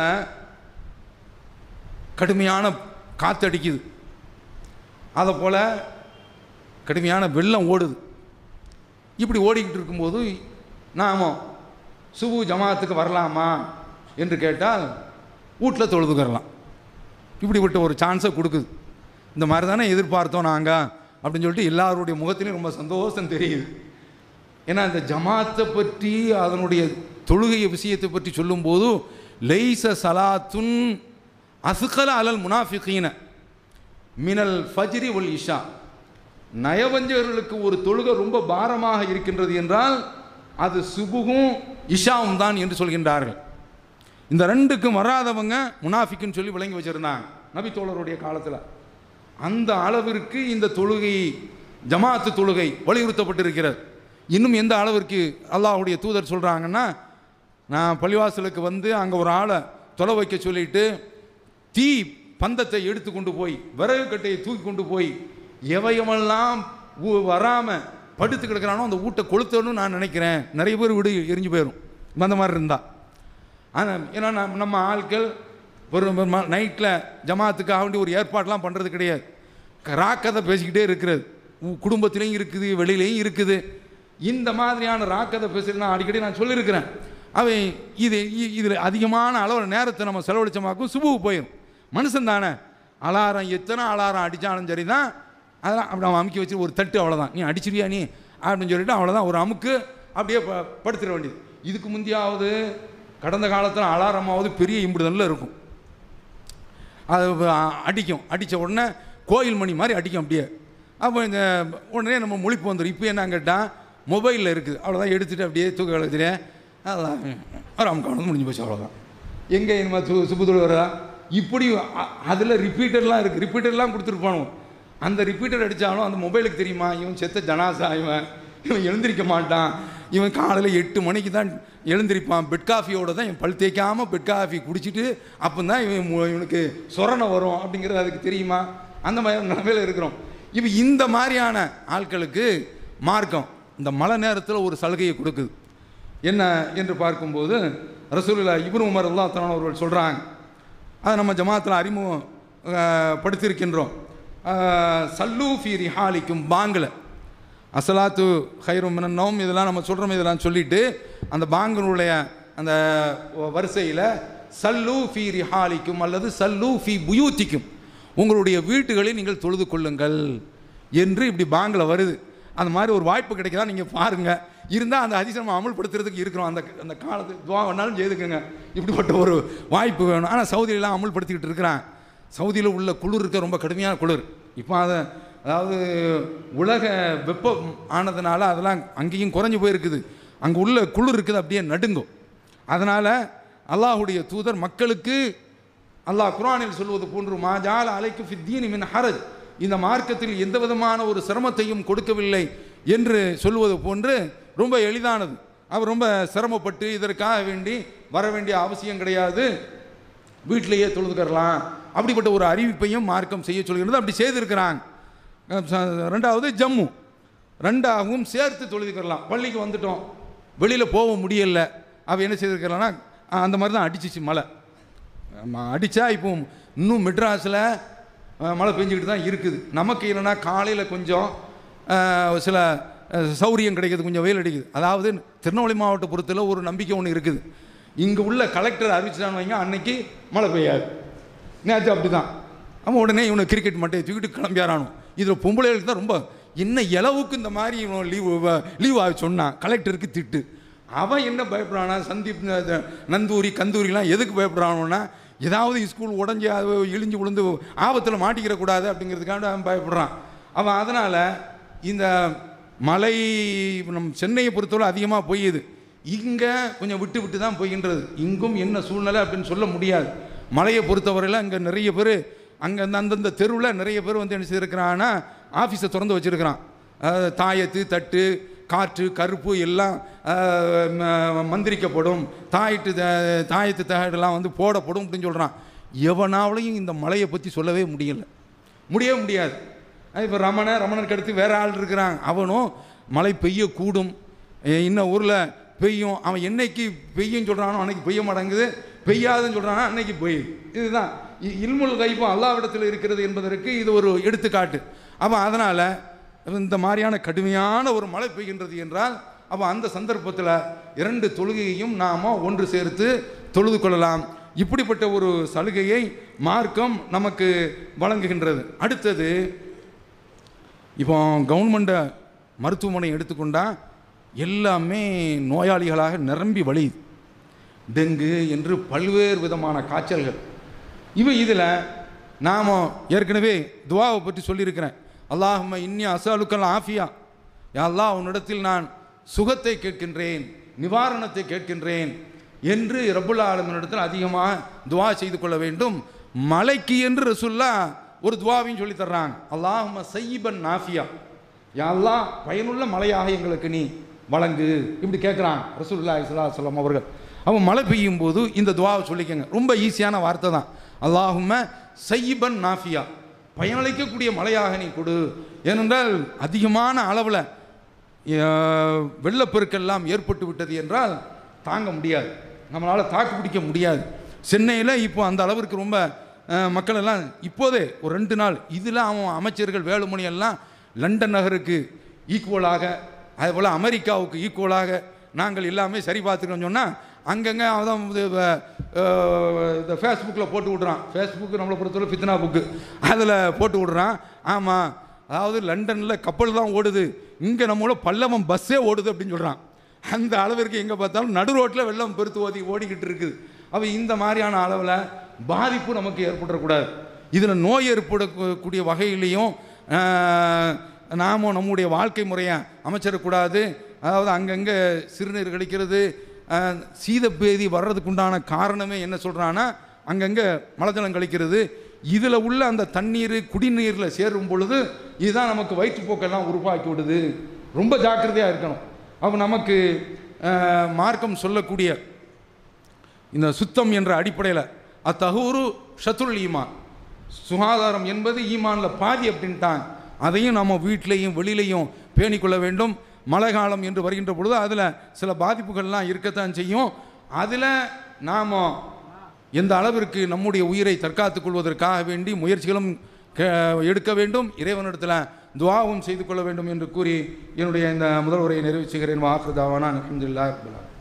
கடுமையான காற்று அடிக்குது அதை போல் கடுமையான வெள்ளம் ஓடுது இப்படி ஓடிக்கிட்டு இருக்கும்போது நாம் சுபு ஜமாத்துக்கு வரலாமா என்று கேட்டால் வீட்டில் தொழுதுக்கிறலாம் இப்படிப்பட்ட ஒரு சான்ஸை கொடுக்குது இந்த மாதிரி தானே எதிர்பார்த்தோம் நாங்கள் அப்படின்னு சொல்லிட்டு எல்லாருடைய முகத்திலையும் ரொம்ப சந்தோஷம் தெரியுது ஏன்னா இந்த ஜமாத்தை பற்றி அதனுடைய தொழுகை விஷயத்தை பற்றி சொல்லும்போது லைச சலாத்துன் அசுகல அலல் முனாஃபிகீன மினல் ஃபஜ்ரி ஒல் இஷா நயவஞ்சகர்களுக்கு ஒரு தொழுகை ரொம்ப பாரமாக இருக்கின்றது என்றால் அது சுபுகும் இஷாவும் தான் என்று சொல்கின்றார்கள் இந்த ரெண்டுக்கும் வராதவங்க முனாஃபிக்குன்னு சொல்லி விளங்கி வச்சிருந்தாங்க நபி தோழருடைய காலத்தில் அந்த அளவிற்கு இந்த தொழுகை ஜமாத்து தொழுகை வலியுறுத்தப்பட்டிருக்கிறது இன்னும் எந்த அளவிற்கு அல்லாஹ்வுடைய தூதர் சொல்கிறாங்கன்னா நான் பள்ளிவாசலுக்கு வந்து அங்கே ஒரு ஆளை தொலை வைக்க சொல்லிட்டு தீ பந்தத்தை எடுத்து கொண்டு போய் விறகு கட்டையை தூக்கி கொண்டு போய் எவையமெல்லாம் வராமல் படுத்து கிடக்கிறானோ அந்த வீட்டை கொளுத்தணும்னு நான் நினைக்கிறேன் நிறைய பேர் வீடு எரிஞ்சு போயிடும் அந்த மாதிரி இருந்தா ஆனால் ஏன்னா நம்ம- நம்ம ஆட்கள் ஒரு நைட்டில் ஜமாத்துக்காக வேண்டி ஒரு ஏற்பாடெலாம் பண்ணுறது கிடையாது க- ராக்கதை பேசிக்கிட்டே இருக்கிறது உ- குடும்பத்திலையும் இருக்குது வெளியிலையும் இருக்குது இந்த மாதிரியான ராக்கதை பேசுறது நான் அடிக்கடி நான் சொல்லியிருக்கிறேன் அவன் இது இதில் அதிகமான அளவு நேரத்தை நம்ம செலவழிச்சமாக்கும் சுபுக்கு போயிடும் மனுஷன் தானே அலாரம் எத்தனை அலாரம் அடித்தாலும் சரி தான் அதெல்லாம் அப்படி அவன் அமுக்கி வச்சு ஒரு தட்டு அவ்வளோதான் நீ அடிச்சிருவியா நீ அப்படின்னு சொல்லிட்டு அவ்வளோதான் ஒரு அமுக்கு அப்படியே ப படுத்துட வேண்டியது இதுக்கு முந்தியாவது கடந்த காலத்தில் அலாரமாவது பெரிய இம்புடுதலில் இருக்கும் அது அ- அடிக்கும் அடித்த உடனே கோயில் மணி மாதிரி அடிக்கும் அப்படியே அப்போ இந்த உடனே நம்ம முழிப்பு வந்துடும் இப்போ என்ன கேட்டால் மொபைலில் இருக்குது அவ்வளோதான் எடுத்துகிட்டு அப்படியே தூக்க கலத்துட்டு அதான் ஒரு அமுக்கானது முடிஞ்சு போச்சு அவ்வளோதான் எங்கே இனிமே சு சுப்புத்தூள் வரா இப்படி அதில் ரிப்பீட்டர்லாம் இருக்குது ரிப்பீட்டர்லாம் கொடுத்துருப்பானோ அந்த ரிப்பீட்டர் அடித்தாலும் அந்த மொபைலுக்கு தெரியுமா இவன் செத்த ஜனாசா இவன் இவன் எழுந்திருக்க மாட்டான் இவன் காலையில் எட்டு மணிக்கு தான் எழுந்திருப்பான் பெட் காஃபியோட தான் இவன் பல் தேய்க்காமல் பெட் காஃபி குடிச்சிட்டு அப்போ தான் இவன் மு- இவனுக்கு சொரணை வரும் அப்படிங்கிறது அதுக்கு தெரியுமா அந்த மாதிரி நிலைமையில் இருக்கிறோம் இப்போ இந்த மாதிரியான ஆட்களுக்கு மார்க்கம் இந்த மழை நேரத்தில் ஒரு சலுகையை கொடுக்குது என்ன என்று பார்க்கும்போது ரசூலுல்லா இப்னு உமர் அல்லா அவர்கள் சொல்கிறாங்க அதை நம்ம ஜமாத்தில் அறிமுகம் அஹ், படுத்தியிருக்கின்றோம் அஹ், சல்லு ஃபி ரிஹாலிக்கும் பாங்கில் அசலாத்து ஹைரும் மினன்னோம் இதெல்லாம் நம்ம சொல்கிறோம் இதெல்லாம் சொல்லிட்டு அந்த பாங்கனுடைய அந்த வரிசையில் சல்லு ஃபி ரிஹாலிக்கும் அல்லது சல்லு ஃபி புயூத்திக்கும் உங்களுடைய வீட்டுகளில் நீங்கள் தொழுது கொள்ளுங்கள் என்று இப்படி பாங்கில் வருது அந்த மாதிரி ஒரு வாய்ப்பு கிடைக்குதா நீங்கள் பாருங்கள் இருந்தால் அந்த ஹதீஸை நம்ம அமல்படுத்துறதுக்கு இருக்கிறோம் அந்த அந்த காலத்து துவா வேணாலும் செய்துக்குங்க இப்படிப்பட்ட ஒரு வாய்ப்பு வேணும் ஆனால் சவுதியிலலாம் அமல்படுத்திக்கிட்டு இருக்கிறான் சவுதியில் உள்ள குளிர் இருக்க ரொம்ப கடுமையான குளிர் இப்போ அதை அதாவது உலக வெப்பம் ஆனதுனால அதெல்லாம் அங்கேயும் குறைஞ்சு போயிருக்குது அங்கே உள்ள குளிர் இருக்குது அப்படியே நடுங்கும் அதனால் அல்லாஹுடைய தூதர் மக்களுக்கு அல்லாஹ் குர்ஆனில் சொல்வது போன்று மாஜால அலைக்கு ஃபித்தீனி மின் ஹரஜ் இந்த மார்க்கத்தில் எந்த விதமான ஒரு சிரமத்தையும் கொடுக்கவில்லை என்று சொல்வது போன்று ரொம்ப எளிதானது அவர் ரொம்ப சிரமப்பட்டு இதற்காக வேண்டி வர வேண்டிய அவசியம் கிடையாது வீட்டிலேயே தொழுதுக்கறலாம் அப்படிப்பட்ட ஒரு அறிவிப்பையும் மார்க்கம் செய்ய சொல்கிறது அப்படி செய்திருக்கிறாங்க அஹ் ச- ரெண்டாவது ஜம்மு ரெண்டாகவும் சேர்த்து தொழுதுக்கறலாம் பள்ளிக்கு வந்துட்டோம் வெளியில் போக முடியல அவ என்ன செய்திருக்கிறான்னா அஹ் அந்த மாதிரி தான் அடிச்சிச்சு மழை ஆமாம் அடித்தா இப்போ இன்னும் மெட்ராஸில் அஹ், மழை பெஞ்சிக்கிட்டு தான் இருக்குது நமக்கு என்னென்னா காலையில் கொஞ்சம் அஹ், சில அஹ், சௌரியம் கிடைக்குது கொஞ்சம் வெயில் அடிக்குது அதாவது திருநெல்வேலி மாவட்ட பொறுத்தில் ஒரு நம்பிக்கை ஒன்று இருக்குது இங்கே உள்ள கலெக்டர் அறிவிச்சிட்டான்னு வைங்க அன்னைக்கு மழை பெய்யாது நேற்று அப்படி தான் அவன் உடனே இவனை கிரிக்கெட் மட்டும் தூக்கிட்டு கிளம்பியாரானோ இதில் பொம்பளைகளுக்கு தான் ரொம்ப என்ன இளவுக்கு இந்த மாதிரி இவன் லீவ் லீவ் ஆகி சொன்னான் கலெக்டருக்கு திட்டு அவன் என்ன பயப்படுறானா சந்தீப் இந்த- இந்த நந்தூரி கந்தூரிலாம் எதுக்கு பயப்படுறானோன்னா ஏதாவது ஸ்கூல் உடஞ்சி அது இழிஞ்சு விழுந்து ஆபத்தில் மாட்டிக்கிற கூடாது அப்படிங்கிறதுக்காக அவன் பயப்படுறான் அவன் அதனால் இந்த மலை நம் சென்னையை பொறுத்தவரை அதிகமாக பெய்யுது இங்கே கொஞ்சம் விட்டு விட்டு தான் பெய்கின்றது இங்கும் என்ன சூழ்நிலை அப்படின்னு சொல்ல முடியாது மலையை பொறுத்தவரையில் அங்கே நிறைய பேர் அங்கே அந்த அந்தந்த தெருவில் நிறைய பேர் வந்து என்ன செய்திருக்கிறான்னா ஆஃபீஸை திறந்து வச்சுருக்கிறான் அதாவது தாயத்து தட்டு காற்று கருப்பு எல்லாம் அஹ், ம- மந்திரிக்கப்படும் தாயிட்டு த- தாயத்து தகடெல்லாம் வந்து போடப்படும் அப்படின்னு சொல்கிறான் எவனாவளையும் இந்த மலையை பற்றி சொல்லவே முடியல முடியவே முடியாது இப்போ ரமண ரமணனுக்கு அடுத்து வேற ஆள் இருக்கிறான் அவனும் மழை பெய்யக்கூடும் எ- இன்ன ஊரில் பெய்யும் அவன் என்னைக்கு பெய்யும் சொல்கிறானோ அன்னைக்கு பெய்ய மாட்டேங்குது பெய்யாதுன்னு சொல்கிறானா அன்னைக்கு பெய்யும் இதுதான் இ- இல்முல் கைப்பும் அல்லாவிடத்தில் இருக்கிறது என்பதற்கு இது ஒரு எடுத்துக்காட்டு அவன் அதனால் இந்த மாதிரியான கடுமையான ஒரு மழை பெய்கின்றது என்றால் அப்போ அந்த சந்தர்ப்பத்தில் இரண்டு தொழுகையையும் நாம் ஒன்று சேர்த்து தொழுது கொள்ளலாம் இப்படிப்பட்ட ஒரு சலுகையை மார்க்கம் நமக்கு வழங்குகின்றது அடுத்தது இப்போ கவர்மெண்ட்டை மருத்துவமனை எடுத்துக்கொண்டா எல்லாமே நோயாளிகளாக நிரம்பி வழியுது டெங்கு என்று பல்வேறு விதமான காய்ச்சல்கள் இவை இதில் நாம் ஏற்கனவே துவாவை பற்றி சொல்லியிருக்கிறேன் அல்லாஹும்ம இன்னி அசாலுக்கல் ஆஃபியா யா அல்லாஹ் உன்னிடத்தில் நான் சுகத்தை கேட்கின்றேன் நிவாரணத்தை கேட்கின்றேன் என்று ரப்புல்லா ஆலமினிடத்தில் அதிகமாக துவா செய்து கொள்ள வேண்டும் மலைக்கு என்று ரசுல்லா ஒரு துவாவையும் சொல்லி தர்றாங்க அல்லாஹும்ம சையிபன் நாஃபியா யா அல்லாஹ் பயனுள்ள மழையாக எங்களுக்கு நீ வழங்கு இப்படி கேட்குறான் ரசூல்லா இஸ்லா சொல்லம் அவர்கள் அவன் மழை பெய்யும் போது இந்த துவாவை சொல்லிக்கங்க ரொம்ப ஈஸியான வார்த்தை தான் அல்லாஹும்ம சையிபன் நாஃபியா பயனளிக்கக்கூடிய மழையாக நீ கொடு ஏனென்றால் அதிகமான அளவில் வெள்ளப்பெருக்கெல்லாம் ஏற்பட்டு விட்டது என்றால் தாங்க முடியாது நம்மளால் தாக்கு பிடிக்க முடியாது சென்னையில் இப்போ அந்த அளவிற்கு ரொம்ப அஹ், மக்கள் எல்லாம் இப்போதே ஒரு ரெண்டு நாள் இதில் அவன் அமைச்சர்கள் வேலுமணி எல்லாம் லண்டன் நகருக்கு ஈக்குவலாக அதேபோல் அமெரிக்காவுக்கு ஈக்குவலாக நாங்கள் எல்லாமே சரி பார்த்துக்கோன்னு சொன்னால் அங்கங்கே அவன் இது, அஹ், இந்த ஃபேஸ்புக்கில் போட்டு விட்றான் ஃபேஸ்புக்கு நம்மளை பொறுத்தவரை ஃபித்னா புக்கு அதில் போட்டு விட்றான் ஆமாம் அதாவது லண்டனில் கப்பல் தான் ஓடுது இங்கே நம்மளோட பல்லவம் பஸ்ஸே ஓடுது அப்படின்னு சொல்கிறான் அந்த அளவிற்கு எங்கே பார்த்தாலும் நடு ரோட்டில் வெள்ளம் பெருத்து ஓதி ஓடிக்கிட்டு இருக்குது அப்போ இந்த மாதிரியான அளவில் பாதிப்பு நமக்கு ஏற்படக்கூடாது இதில் நோய் ஏற்படக்கூடிய வகையிலையும் ஆஹ், நாம நம்முடைய வாழ்க்கை முறையை அமைச்சிடக்கூடாது அதாவது அங்கங்கே சிறுநீர் கழிக்கிறது ஆஹ், சீதப்பேதி வர்றதுக்கு உண்டான காரணமே என்ன சொல்கிறான்னா அங்கங்கே மலஜலம் கழிக்கிறது இதில் உள்ள அந்த தண்ணீர் குடிநீரில் சேரும் பொழுது இதுதான் நமக்கு வயிற்றுப்போக்கெல்லாம் உருவாக்கி விடுது ரொம்ப ஜாக்கிரதையாக இருக்கணும் அப்போ நமக்கு ஆஹ், மார்க்கம் சொல்லக்கூடிய இந்த சுத்தம் என்ற அடிப்படையில் அத்தகூரு ஷத்துல் ஈமான் சுகாதாரம் என்பது ஈமானில் பாதி அப்படின்ட்டாங்க அதையும் நம்ம வீட்டிலையும் வெளியிலையும் பேணிக்கொள்ள வேண்டும் மழை காலம் என்று வருகின்ற பொழுது அதில் சில பாதிப்புகள்லாம் இருக்கத்தான் செய்யும் அதில் நாம் எந்த அளவிற்கு நம்முடைய உயிரை தற்காத்துக் கொள்வதற்காக வேண்டி முயற்சிகளும் க- எடுக்க வேண்டும் இறைவனிடத்தில் துவாவும் செய்து கொள்ள வேண்டும் என்று கூறி என்னுடைய இந்த முதல் உரையை நிறைவு செய்கிறேன் வாக்குதாவான அலமதுல்லா